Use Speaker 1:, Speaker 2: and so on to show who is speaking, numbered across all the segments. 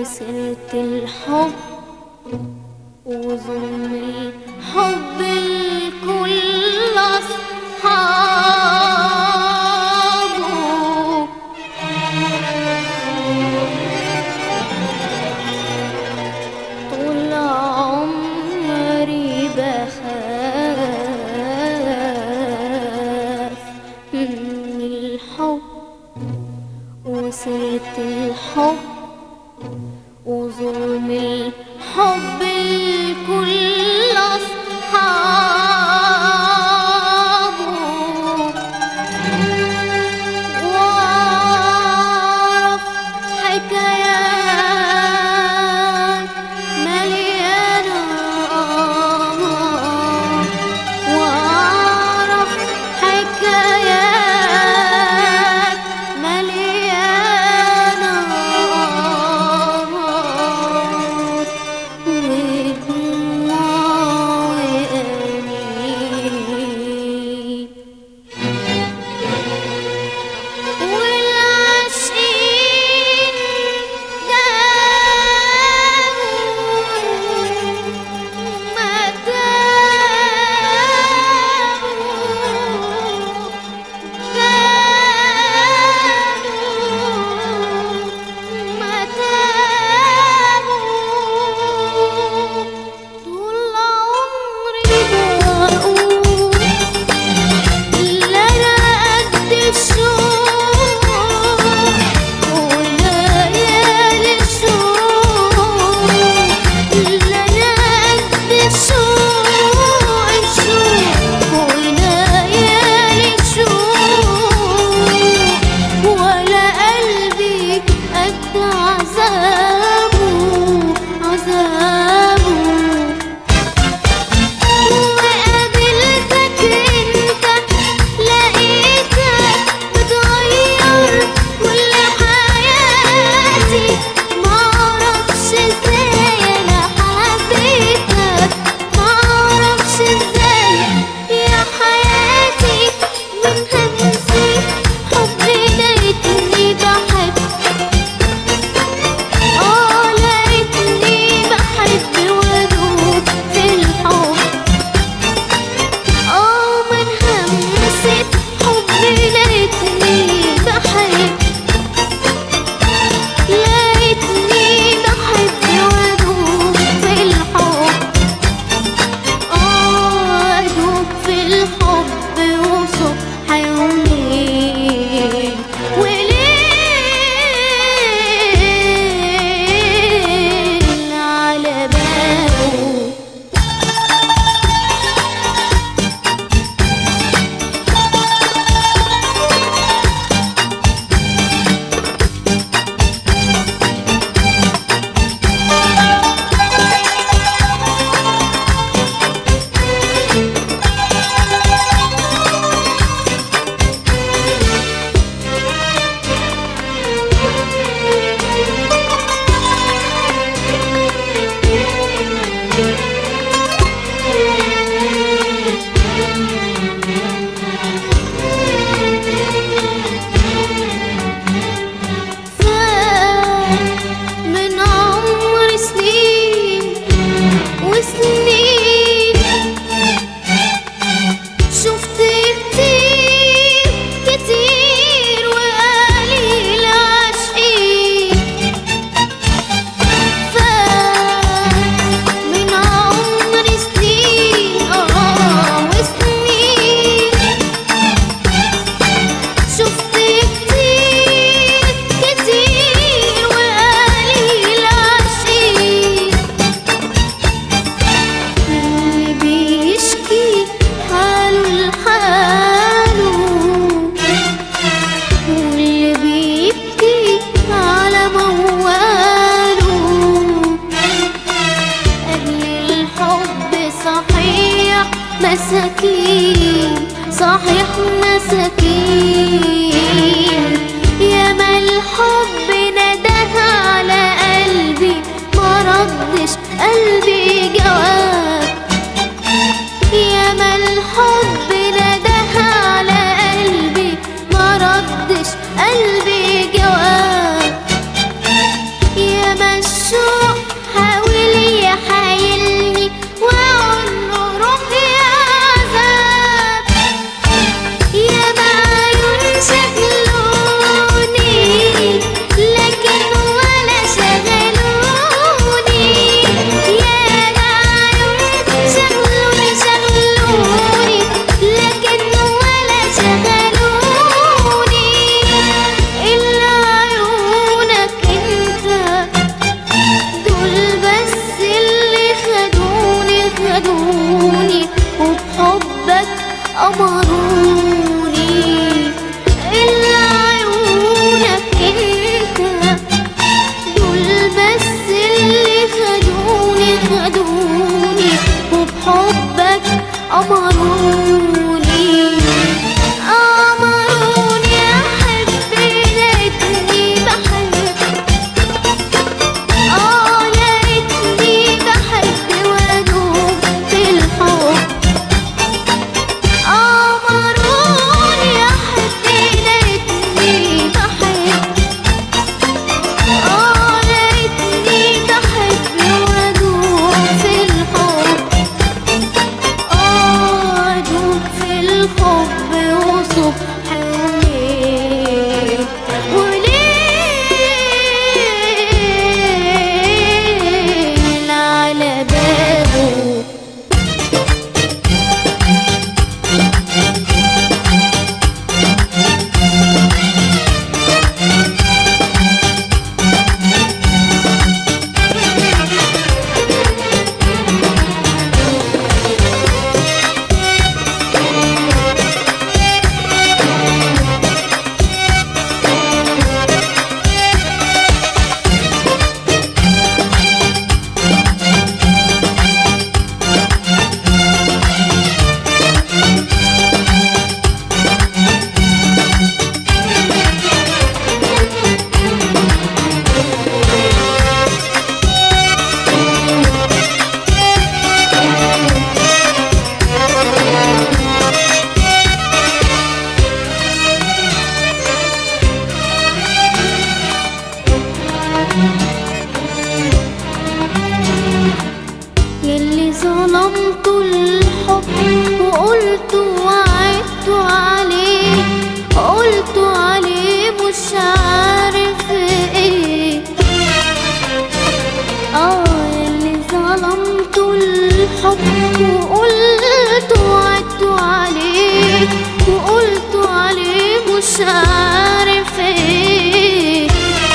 Speaker 1: وسيرة الحب وظلم الحب الكل أصحابه طول عمري بخاف من الحب وسيرة الحب وظلم الحب الكل أصحابه وأعرف حكايات مليانة آه وأعرف حكايات مليانة آه ودموع وأنين والعاشقين داموا ما داموا داموا ما داموا طول عمري بقول لا أنا قد الشوق وليالي الشوق لا أنا قد الشوق الشوق وليالي الشوق ولا قلبي قد عذابه عذابه وقابلتك انت لقيتك بتغير كل حياتي معرفش ازاي انا حبيتك معرفش ازاي يا حياتي من همسي حبي لقيتني بحب اه لقيتني بحب وادوب في الحب اه من همسة حبي لقيتني بحب لقيتني بحب وادوب في الحب اه ادوب في الحب وصبح وليل وليل على باله فات من عمر سنين وسنين شفت كتير كتير وقليل عاشقين فات من عمر سنين اه وسنين شفت كتير كتير وقليل عاشقين اللي بيشكي حاله لحاله واللي بيبكي على مواله أهل الحب صحيح مساكين صحيح مساكين ياما الحب نداه على قلبي ما ردش قلبي جواب ياما الحب نداه على قلبي ما ردش قلبي جواب ياما الش مش عارف ايه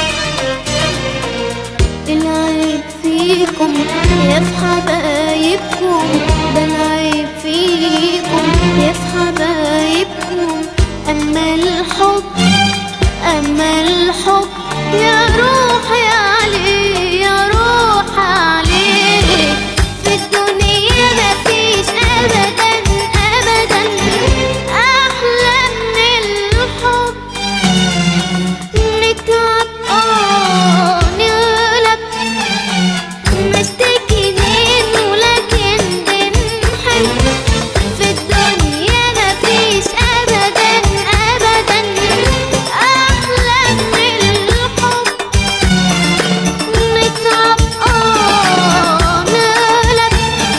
Speaker 1: العيب فيكم يا في حبايبكم ده العيب فيكم يا في حبايبكم اما الحب اما الحب يا روحي عليه يا روح عليه في الدنيا مفيش ابدا ابدا احلى من الحب نتعب اه نغلب نشتكي منه لكن بنحب في الدنيا مفيش ابدا ابدا احلى من الحب نتعب اه نغلب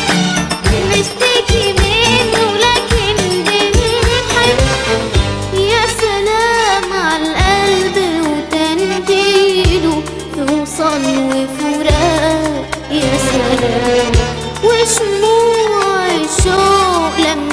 Speaker 1: نشتكي منه لكن بنحب يا سلام على القلب وتنجيله في وصل وفراق يا سلام وشموع الشوق لما